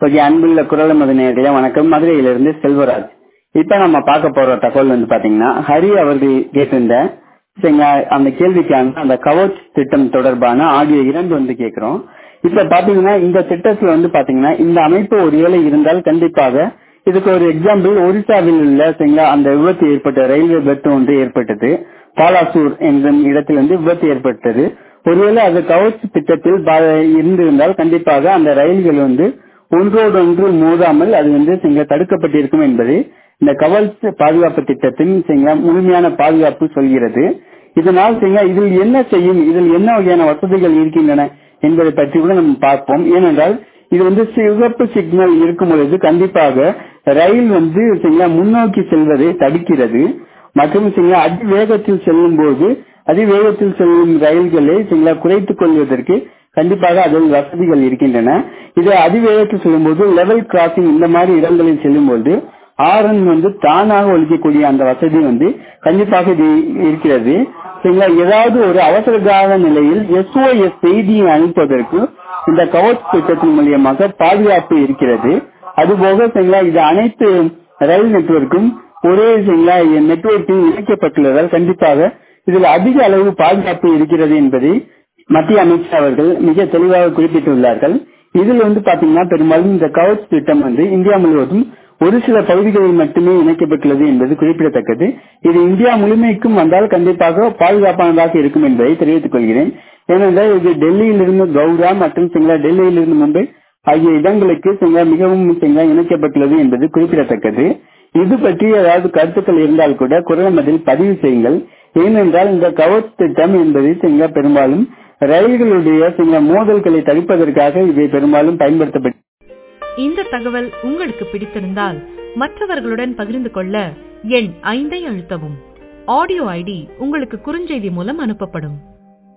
okay அன்புள்ள குரல் மதநேயர்களே வணக்கம் மதுரையிலிருந்து செல்வராஜ் இப்ப நம்ம பார்க்க போற தகவல் வந்து பாத்தீங்கன்னா ஹரி அவர்கள் கேட்டிருந்த சரிங்களா, அந்த கேள்விக்கான அந்த கவச் திட்டம் தொடர்பான ஆடியோ இரண்டு வந்து கேட்கிறோம் இப்ப பாத்தீங்கன்னா இந்த திட்டத்துல வந்து பாத்தீங்கன்னா இந்த அமைப்பு ஒருவேளை இருந்தால் கண்டிப்பாக இதுக்கு ஒரு எக்ஸாம்பிள் ஒரிசாவில் உள்ள சரிங்களா அந்த விபத்து ஏற்பட்ட ரயில்வே விபத்து ஒன்று ஏற்பட்டது பாலாசூர் என்ற இடத்தில் வந்து விபத்து ஏற்பட்டது ஒருவேளை அது கவச் திட்டத்தில் பா- இருந்திருந்தால் கண்டிப்பாக அந்த ரயில்கள் வந்து ஒன்றோடொன்று மோதாமல் அது வந்து சரிங்களா தடுக்கப்பட்டிருக்கும் என்பது இந்த கவச் பாதுகாப்பு திட்டத்தின் சரிங்களா முழுமையான பாதுகாப்பு சொல்கிறது இதனால் சரிங்களா இதில் என்ன செய்யும் இதில் என்ன வகையான வசதிகள் இருக்கின்றன என்பதை பற்றி கூட நம்ம பார்ப்போம் ஏனென்றால் இது வந்து சிவப்பு சிக்னல் இருக்கும் பொழுது கண்டிப்பாக ரயில் வந்து சரிங்களா முன்னோக்கி செல்வதை தடுக்கிறது மற்றும் சரிங்களா அதிவேகத்தில் செல்லும் போது அதிவேகத்தில் செல்லும் ரயில்களை சரிங்களா குறைத்துக் கொள்வதற்கு கண்டிப்பாக அதில் வசதிகள் இருக்கின்றன இது அதிவேகத்தில் செல்லும்போது லெவல் கிராசிங் இந்த மாதிரி இடங்களில் செல்லும்போது ஆரன் வந்து தானாக ஒழிக்கக்கூடிய அந்த வசதி வந்து கண்டிப்பாக இது இருக்கிறது சரிங்களா ஏதாவது ஒரு அவசர கால நிலையில் எஸ்ஓஎஸ் செய்தியை அனுப்புவதற்கு இந்த கவச் திட்டத்தின் மூலியமாக பாதுகாப்பு இருக்கிறது அதுபோக சரிங்களா இது அனைத்து ரயில் நெட்வொர்க்கும் ஒரே சரிங்களா நெட்வொர்க்கில் இணைக்கப்பட்டுள்ளதால் கண்டிப்பாக இதில் அதிக அளவு பாதுகாப்பு இருக்கிறது என்பதை மத்திய அமைச்சர் அவர்கள் மிக தெளிவாக குறிப்பிட்டுள்ளார்கள் இதில் வந்து பாத்தீங்கன்னா பெரும்பாலும் இந்த கவச் திட்டம் வந்து இந்தியா முழுவதும் ஒரு சில பகுதிகளில் மட்டுமே இணைக்கப்பட்டுள்ளது என்பது குறிப்பிடத்தக்கது இது இந்தியா முழுமைக்கும் வந்தால் கண்டிப்பாக பாதுகாப்பானதாக இருக்கும் என்பதை தெரிவித்துக் கொள்கிறேன் ஏனென்றால் இது டெல்லியிலிருந்து கவுரா மற்றும் சிங்களா டெல்லியிலிருந்து மும்பை ஆகிய இடங்களுக்கு சிங்களா மிகவும் சிங்களா இணைக்கப்பட்டுள்ளது என்பது குறிப்பிடத்தக்கது இது பற்றி ஏதாவது கருத்துக்கள் இருந்தால் கூட குரல் மதில் பதிவு செய்யுங்கள் ஏனென்றால் இந்த கவச் திட்டம் என்பது சிங்களா பெரும்பாலும் ரயில்களுடைய சில மோதல்களை தடுப்பதற்காக இவை பெரும்பாலும் பயன்படுத்தப்பட்டு இந்த தகவல் உங்களுக்கு பிடித்திருந்தால் மற்றவர்களுடன் பகிர்ந்து கொள்ள எண் ஐந்தை அழுத்தவும் ஆடியோ ஐடி உங்களுக்கு குறுஞ்செய்தி மூலம் அனுப்பப்படும்